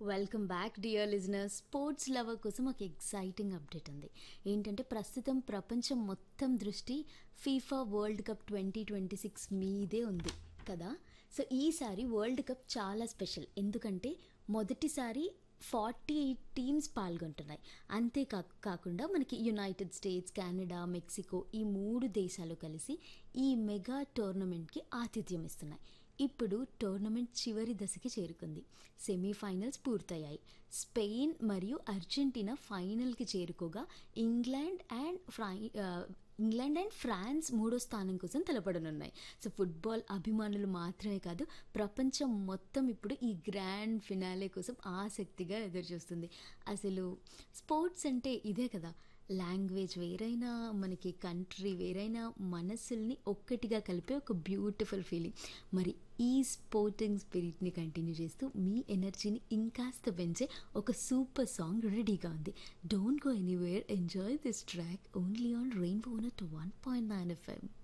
welcome back dear listener sports lover కోసం ఒక exciting update ఉంది ఏంటంటే ప్రస్తుతం ప్రపంచం మొత్తం దృష్టి FIFA world cup twenty twenty six మీదే ఉంది కదా సో ఈసారి వరల్డ్ కప్ చాలా స్పెషల్ ఎందుకంటే మొదటిసారి ఫార్టీ ఎయిట్ టీమ్స్ పాల్గొంటున్నాయి అంతేకా కాకుండా మనకి యునైటెడ్ స్టేట్స్ కెనడా మెక్సికో ఈ మూడు దేశాలు కలిసి ఈ మెగా టోర్నమెంట్కి ఆతిథ్యం ఇస్తున్నాయి ఇప్పుడు టోర్నమెంట్ చివరి దశకి చేరుకుంది సెమీఫైనల్స్ పూర్తయ్యాయి స్పెయిన్ మరియు అర్జెంటీనా ఫైనల్కి చేరుకోగా ఇంగ్లాండ్ అండ్ ఫ్రై ఆ, ఇంగ్లాండ్ అండ్ ఫ్రాన్స్ మూడో స్థానం కోసం తలపడనున్నాయి సో ఫుట్బాల్ అభిమానులు మాత్రమే కాదు ప్రపంచం మొత్తం ఇప్పుడు ఈ గ్రాండ్ ఫినాలే కోసం ఆసక్తిగా ఎదురుచూస్తుంది అసలు స్పోర్ట్స్ అంటే ఇదే కదా లాంగ్వేజ్ వేరైనా మనకి కంట్రీ వేరైనా మనసుల్ని ఒక్కటిగా కలిపే ఒక బ్యూటిఫుల్ ఫీలింగ్ మరి ఈ స్పోర్టింగ్ స్పిరిట్ని కంటిన్యూ చేస్తూ మీ ఎనర్జీని ఇంకాస్త పెంచే ఒక సూపర్ సాంగ్ రెడీగా ఉంది don't go anywhere enjoy this track only on rainbow nought one point nine FM